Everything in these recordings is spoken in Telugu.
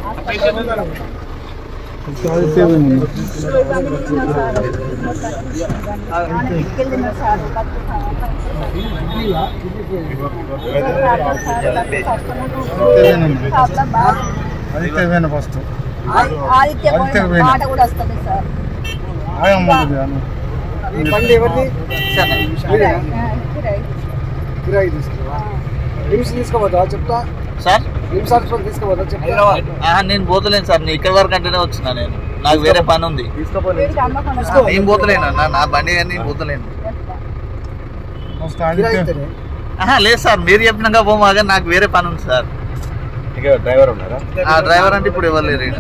ఆదిత్యమైన ఫస్ట్ ఆదిత్య ఆదిత్య పోయిన పోయిన. మాట కూడా వస్తుంది సార్ ఆయమ్మ ఈ బండి ఎవరిది కిరాయి, ఆ, కిరాయి. కిరాయి తీసుకురా నిమ్స్ తీసుకోవద్దా చెప్తా సార్ నిమ్స్ హాస్పిటల్ తీసుకోవద్దా చెప్తా ఆహా, నేను పోతలేను సార్ నేను ఇక్కడ వరకు అంటేనే వచ్చినా నేను నాకు వేరే పని ఉంది వీడికి అమ్మకుండా నేను పోతలేను నా నా బండి కానీ నేను పోతలేను ఫస్ట్ కిరాయి ఆదిత్య ఇస్తేనే ఆహా, లేదు సార్ మీరు చెప్పినాక పోమాగా నాకు వేరే పని ఉంది సార్ డ్రైవర్ ఉన్నారా ఆ డ్రైవర్ అంటే ఇప్పుడు ఎవరు లేరు ఈడ.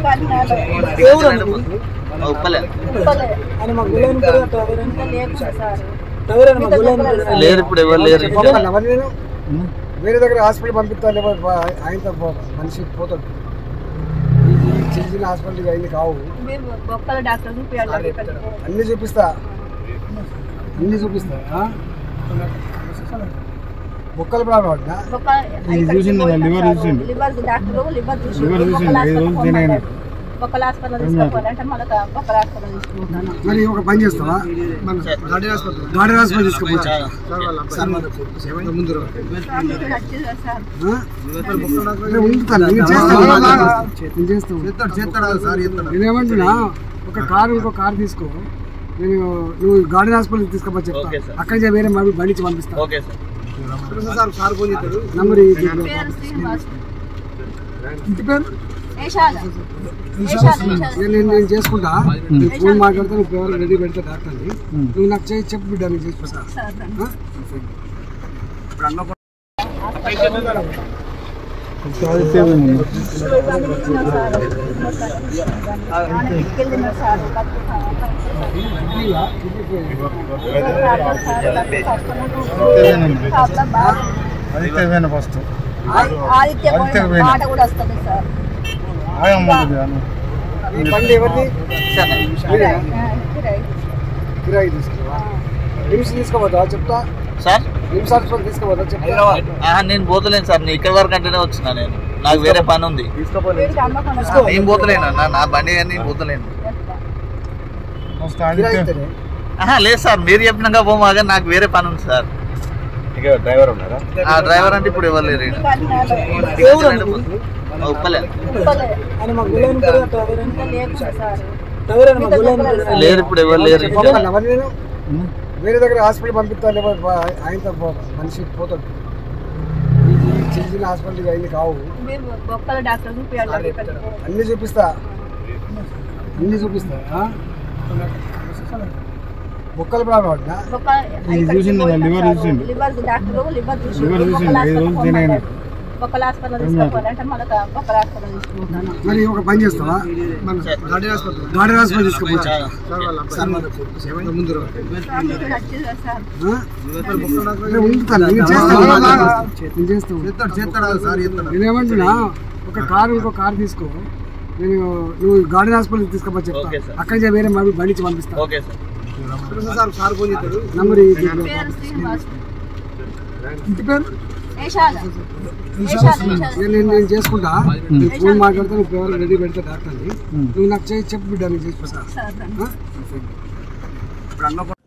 ఒప్పలే అని మా గుళ్ళని కూడా డ్రైవర్ అని ఇంకా లేదు సార్ డ్రైవర్ అని మా గుళ్ళని లేరు ఇప్పుడు ఎవరు లేరు పంపాలా మరి నేను వేరే దగ్గర హాస్పిటల్ పంపిస్తా లేకపోతే ఆయనతో పో- మనిషి పోతాడు ఈ ఈ చిన్న చిన్న హాస్పిటల్కి అయింది కావు మీరు గొప్పల డాక్టర్ చూపించాలి ఇక్కడికి. అన్ని చూపిస్తా అన్ని చూపిస్తా ఆ? బొక్కల ప్రాబ్లం పడ్డా గొప్ప- ఇది ఇక్కడికి చూసిండు పోయినా లివర్ సార్, చూసిండు. లివర్ డాక్టర్ లివర్ చూసిండు. లివర్ చూసిండు, బొక్కల ఐదు రోజులు హాస్పిటల్ తినేయను. పోమన్నాడు. బొక్కల హాస్పిటల్ తీసుకోవాలంటే మళ్ళీ బొక్కల హాస్పిటల్ తీసుకుంటాను మరి ఒక పని చేస్తావా మన గాడి హాస్పిటల్ గాడి హాస్పిటల్ తీసుకోపోవచ్చు ముందు రా. సార్ ఆ? నేను ఉంటాను. నేను చేస్తాను. నేను చేస్తాను. నేనేమంటున్నా ఒక కారు ఇంకో కారు తీసుకో నేను నువ్వు గార్డెన్ హాస్పిటల్ తీసుకోపోయి చెప్తా ఓకే సార్. అక్కడి నుంచి వేరే బండి బండి ఇచ్చి పంపిస్తా ఓకే సార్ నంబర్ ఈ- ఈ- పేరు శ్రీనివాస్ ఇంటి పేరు ఏషాల ఏషాల ఏషాల నేను నేను- నేను చేసుకుంటా నేను ఫోన్ మాట్లాడితే నువ్వు పేరు రెడీ పెడతా డాక్టర్ని నువ్వు నాకు చేసి చెప్పు బిడ్డ నేను చేసి పెడతా సార్ ఆ? ఫస్ట్ ఆదిత్యమైన ఆదిత్యమైన ఫస్ట్ ఆదిత్య పోయిన ఆదిత్య పోయిన. మాట కూడా వస్తుంది సార్ ఆయమ్మ ఈ బండి ఎవరిది కిరాయి, ఆ, కిరాయి. కిరాయి తీసుకురా నిమ్స్ తీసుకోవద్దా చెప్తా సార్ నిమ్స్ హాస్పిటల్ తీసుకోవద్దా చెప్తా ఆహా, నేను పోతలేను సార్ నేను ఇక్కడ వరకు అంటేనే వచ్చినా నేను నాకు వేరే పని ఉంది వీడికి అమ్మకుండా నేను పోతలేను నా నా బండి కానీ నేను పోతలేను ఫస్ట్ కిరాయి ఆదిత్య ఇస్తేనే ఆహా, లేదు సార్ మీరు చెప్పినాక పోమాగా నాకు వేరే పని ఉంది సార్ డ్రైవర్ ఉన్నారా ఆ డ్రైవర్ అంటే ఇప్పుడు ఎవరు లేరు ఈడ. ఒప్పలే అని మా గుళ్ళని కూడా డ్రైవర్ అని ఇంకా లేదు సార్ డ్రైవర్ అని మా గుళ్ళని కూడా లేరు ఇప్పుడు ఎవరు లేరు ఈడ. పంపాలా మరి నేను వేరే దగ్గర హాస్పిటల్ పంపిస్తా లేకపోతే ఆయనతో పో- మనిషి పోతాడు ఈ ఈ చిన్న చిన్న హాస్పిటల్కి అయింది కావు మీరు గొప్పల డాక్టర్ చూపించాలి ఇక్కడికి. అన్ని చూపిస్తా అన్ని చూపిస్తా ఆ? బొక్కల ప్రాబ్లం పడ్డా గొప్ప- ఇది ఇక్కడికి చూసిండు పోయినా లివర్ సార్, చూసిండు. లివర్ డాక్టర్ లివర్ చూసిండు. లివర్ చూసిండు, బొక్కల ఐదు హాస్పిటల్ రోజులు తినేయను. పోమన్నాడు. బొక్కల హాస్పిటల్ తీసుకోవాలంటే మళ్ళీ బొక్కల హాస్పిటల్ తీసుకుంటాను మరి ఒక పని చేస్తావా మన గార్డెన్ హాస్పిటల్ గార్డెన్ హాస్పిటల్ తీసుకోపోవచ్చు ముందు రా. సార్ ఆ? నేను ఉంటాను. నేను చేస్తాను. నేను చేస్తాను. నేనేమంటున్నా ఒక కారు ఇంకో కారు తీసుకో నేను నువ్వు గార్డెన్ హాస్పిటల్ తీసుకోపోయి చెప్తా ఓకే సార్. అక్కడి నుంచి వేరే బండి బండి ఇచ్చి పంపిస్తా ఓకే సార్ నంబర్ ఈ- ఈ- పేరు శ్రీనివాస్ ఇంటి పేరు ఏషాల ఏషాల ఏషాల. నేను నేను- నేను చేసుకుంటా నేను ఫోన్ మాట్లాడితే నువ్వు పేరు రెడీ పెడతా డాక్టర్ని నువ్వు నాకు చేసి చెప్పు బిడ్డ నేను చేసి పెడతా సార్ ఆ?